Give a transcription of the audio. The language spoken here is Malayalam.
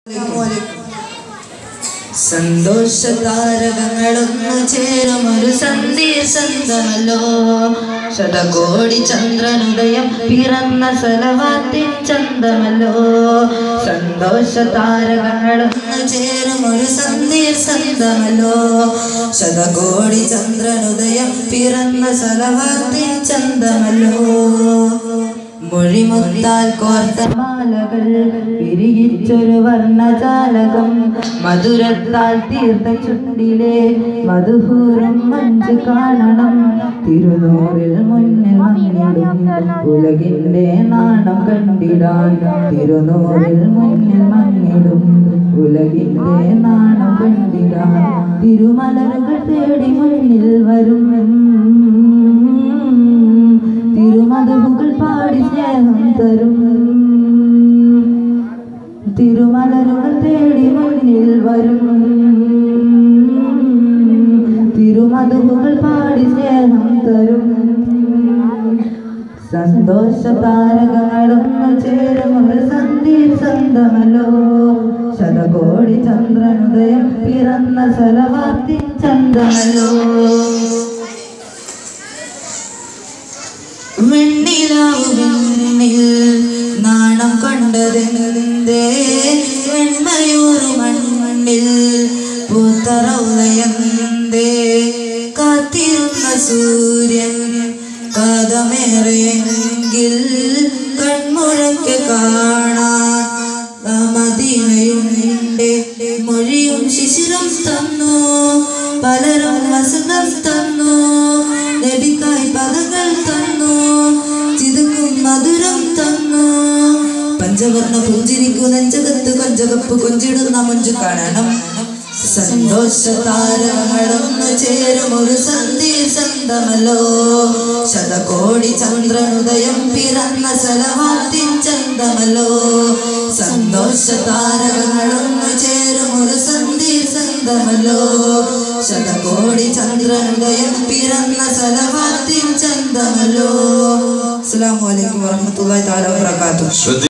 സന്തോഷ താരകങ്ങളൊന്നു ചേരും ഒരു സന്ദേശന്തമല്ലോ ശതകോടി ചന്ദ്രനുദയം പിറന്ന സലവാത്തിൻ ചന്തമല്ലോ സന്തോഷ താരകങ്ങളൊന്നു ചേരും ഒരു സന്ദേശന്തമല്ലോ ശതകോടി ചന്ദ്രനുദയം പിറന്ന സലവാത്തിൻ ചന്തമല്ലോ മൊഴിമുത്താൽ കോർത്ത മാലകൾ വിരിയിച്ചൊരു വർണ്ണജാലകം മധുരത്താൽ തീർത്ത ചുണ്ടിലെ മധുഹൂറും മഞ്ച് കാണണം തിരുനൂറിൽ മുന്നിൽ മങ്ങിടും ഉലകിന്റെ നാണം കണ്ടിടാൻ തിരുനൂറിൽ മുന്നിൽ മങ്ങിടും ഉലകിന്റെ നാണം കണ്ടിടാൻ തിരുമലരുകൾ തേടി മുന്നിൽ വരും തിരുമധുകൾ പാടി സ്നേഹം തരും തിരുമലരുകൾ തേടി മുന്നിൽ വരും തിരുമധുകൾ പാടി സ്നേഹം തരും സന്തോഷ താരകങ്ങളൊന്നു ചേരും ഒരു സന്ദേശന്തമല്ലോ ശതകോടി ചന്ദ്രനുദയം പിറന്ന സലവാത്തി ചന്തമല്ലോ വെണ്ണിലാവുന്നിൽ നാണം കണ്ടതെന്തേ വെണ്മയൂറു മണ്ണിൽ പൂത്തറൗലയന്തേ കാത്തിരുന്ന സൂര്യൻ കാതമേറെയെങ്കിൽ കൺമുഴക്ക് കാണാൻ മദീനയുണ്ട് മൊഴിയും ശിശിരം തന്നു പലരും വസന്തം തന്നു നബിക്കായി പദങ്ങൾ തന്നു ചിതുക്കും മധുരം തന്നു പഞ്ചവർണ്ണ പുഞ്ചിരിക്കു നെഞ്ചകത്ത് കൊഞ്ചകപ്പ് കൊഞ്ചിടുന്ന മുഞ്ചു കാണണം സന്തോഷ താരങ്ങളൊന്നു ചേരും ഒരു സന്ദേശന്തമല്ലോ ശതകോടി ചന്ദ്രനുദയം പിറന്ന സലവാത്തിൻ ചന്തമല്ലോ സന്തോഷ താരങ്ങളൊന്നു ചേരും ഒരു സന്ദേശന്തമല്ലോ ശതകോടി ചന്ദ്രനുദയം പിറന്ന സലവാത്തിൻ ചന്തമല്ലോ അസ്സലാമു അലൈക്കും വറഹ്മത്തുള്ളാഹി തആല വബറകാതുഹു